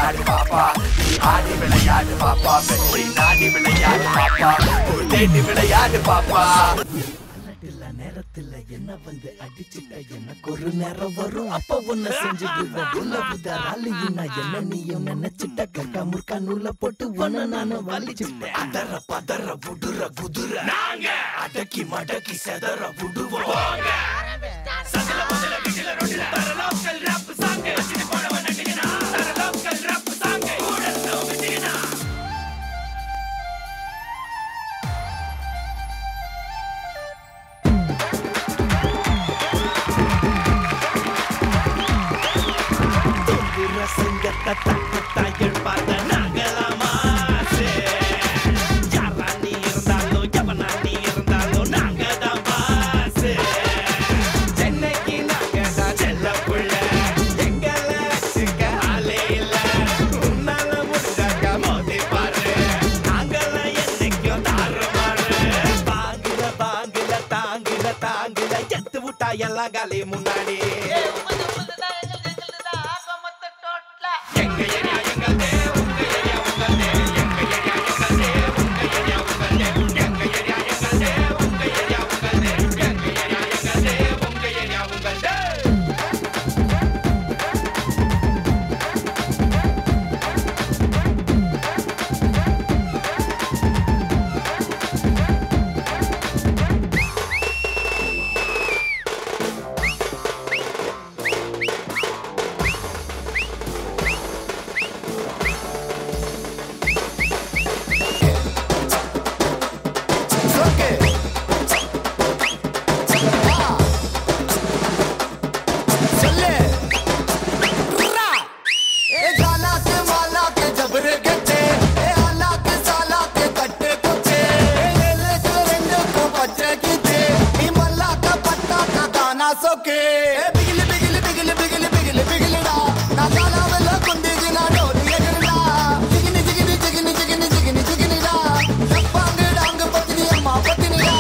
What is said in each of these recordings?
விளையாடு பாப்பா நீ ஆடி விளையாடு பாப்பா வெற்றி நாடி விளையாடு பாப்பா தேடி விளையாடு பாப்பா இல்ல நேரத்துல என்ன வந்து அடிச்சுட்ட எனக்கு ஒரு நேரம் வரும் அப்ப ஒன்ன செஞ்சுடுவேன் உள்ள புதாராலி நான் என்ன நீயும் நினைச்சிட்ட கக்கா முற்கா நூல்ல போட்டு ஒன்ன நானு வலிச்சுட்டேன் அதர பதற புடுற குதுர நாங்க அடக்கி மடக்கி செதற விடுவோம் சதுல முதல விஜில ரொட்டில தர லோக்கல் ரப் சாங் வச்சிட்டு போனவன் நட்டினா தர லோக்கல் ரப் சாங் கூட விஜினா தொங்குற சிங்கத்தை தட்டு தாய்கள் பார்த்த நாங்களாமா யாரா நீ இருந்தாலும் எவனா நீ இருந்தாலும் நாங்க தான் பாசு சென்னைக்கு நாங்க தான் செல்ல புள்ள எங்களை வச்சுக்க ஆளே இல்ல உன்னால முடிஞ்சாக்க மோதி பாரு நாங்களாம் என்னைக்கும் தாறுமாறு பாங்குல பாங்குல தாங்குல தாங்குல எத்து விட்டா எல்லாம் காலி முன்னாடி எங்க ஏரியா எங்கள்தே உங்க ஏரியா உங்கள்தே எங்க ஏரியா எங்கள்தே உங்க ஏரியா உங்கள்தே எங்க ஏரியா எங்கள்தே உங்க ஏரியா உங்கள்தே எங்க ஏரியா எங்கள்தே உங்க ஏரியா உங்கள்தே సోకే బిగిలి బిగిలి బిగిలి బిగిలి బిగిలి బిగిలిడా నా కాలావెల్ల కుండిగి నా డోలు ఎగిరిడా జిగిని జిగిని జిగిని జిగిని జిగిని జిగినిడా డప్పాంగు డాంగు పత్ని అమ్మ పత్నిడా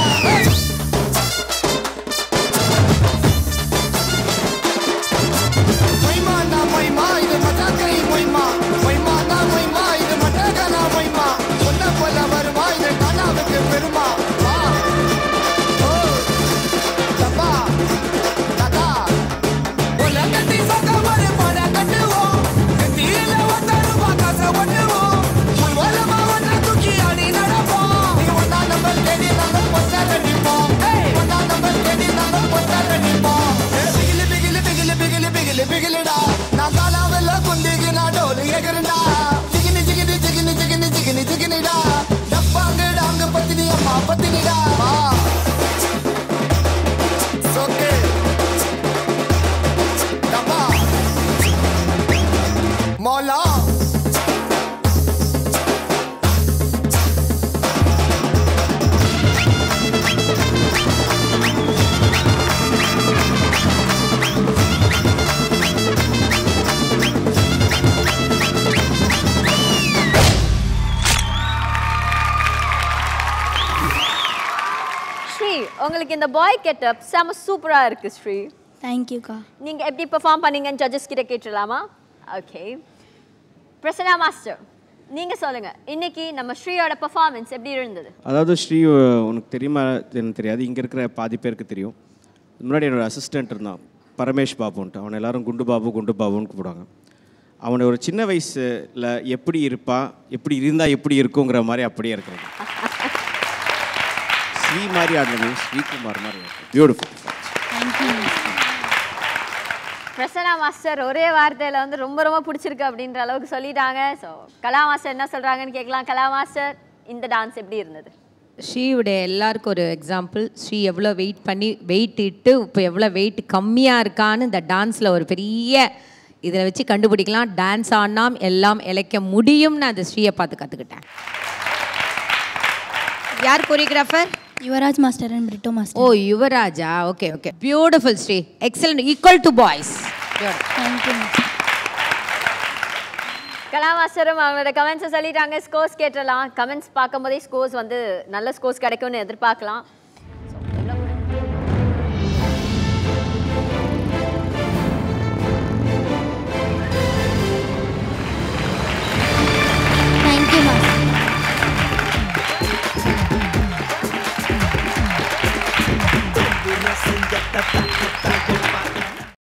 மைமா நான் மைமா இது மட்டாக்கை மைமா மைமா நான் மைமா இது மட்டாக்கனா மைமா ஒன்ன போல வருமா இது காணாவுக்கு பெருமா வா ஓ தப்பா ததா ஒல கட்டி சக்க மர மர கட்டுவோம் கட்டியில வந்தாரு பாக்காச ஒட்டுவோம் முன்வலமா ஒன்ன தூக்கி ஆடி நடப்போம் நீ ஒன்னா நம்பர் தேடி நாங்க பொச்சார நிப்போம் ஒன்னா நம்பர் தேடி நாங்க பொச்சார நிப்போம் பிகிலி பிகிலி பிகிலி பிகிலி பிகிலி பிகிலிடா நான் காலாவெல்ல குண்டிகி நான் டோலு எகிருண்டா ஜிகினி ஜிகினி ஜிகினி ஜிகினி ஜிகினி ஜிகினிடா டப்பாங்கு டாங்கு பத்தினி அம்மா பத்தினிடா வா சோக்கே டப்பா மோலா ஸ்ரீ உங்களுக்கு இந்த பாய் கெட்டப் செம சூப்பரா இருக்கு ஸ்ரீ தேங்க்யூக்கா நீங்க எப்படி பெர்ஃபார்ம் பண்ணீங்கன்னு ஜட்ஜஸ் கிட்ட கேட்டுடலாமா ஓகே பிரசன்னா மாஸ்டர் நீங்க சொல்லுங்க இன்னைக்கு நம்ம ஸ்ரீயோட பெர்ஃபார்மன்ஸ் எப்படி இருந்தது அதாவது ஸ்ரீ அஹ், உனக்கு தெரியுமா எனக்கு தெரியாது இங்கே இருக்கிற பாதி பேருக்கு தெரியும் முன்னாடி என்னோட அசிஸ்டன்ட் இருந்தான் பரமேஷ் பாபுன்ட்டு அவனை எல்லாரும் குண்டு பாபு குண்டு பாபுன்னு கூப்பிடுவாங்க அவனை ஒரு சின்ன வயசுல எப்படி இருப்பா எப்படி இருந்தால் எப்படி இருக்குங்கிற மாதிரி அப்படியே இருக்கிறது ஸ்ரீ மாதிரி ஆடணும் ஸ்ரீகுமார் மாதிரி பியூட்டிஃபுல் பிரசன்னா மாஸ்டர் ஒரே வார்த்தையில வந்து ரொம்ப ரொம்ப பிடிச்சிருக்கு அப்படின்ற அளவுக்கு சொல்லிட்டாங்க ஸோ கலா மாஸ்டர் என்ன சொல்றாங்கன்னு கேட்கலாம் கலா மாஸ்டர் இந்த டான்ஸ் எப்படி இருந்தது ஸ்ரீவுடைய எல்லாருக்கும் ஒரு எக்ஸாம்பிள் ஸ்ரீ எவ்வளோ வெயிட் பண்ணி வெயிட் இட்டு இப்போ எவ்வளோ வெயிட் கம்மியாக இருக்கான்னு இந்த டான்ஸில் ஒரு பெரிய இதில் வச்சு கண்டுபிடிக்கலாம் டான்ஸ் ஆடினாம் எல்லாம் இழைக்க முடியும்னு அந்த ஸ்ரீயை பார்த்து கற்றுக்கிட்டேன் யார் choreographer Yuvraj master and Britto master oh Yuvaraja okay okay beautiful Sri excellent equal to boys thank you Kala மாஸ்டரும் அவங்களோட கமெண்ட்ஸை சொல்லிட்டாங்க ஸ்கோர்ஸ் கேட்டலாம் கமெண்ட்ஸ் பார்க்கும்போதே ஸ்கோர்ஸ் வந்து நல்ல ஸ்கோர்ஸ் கிடைக்கும்னு எதிர்பார்க்கலாம்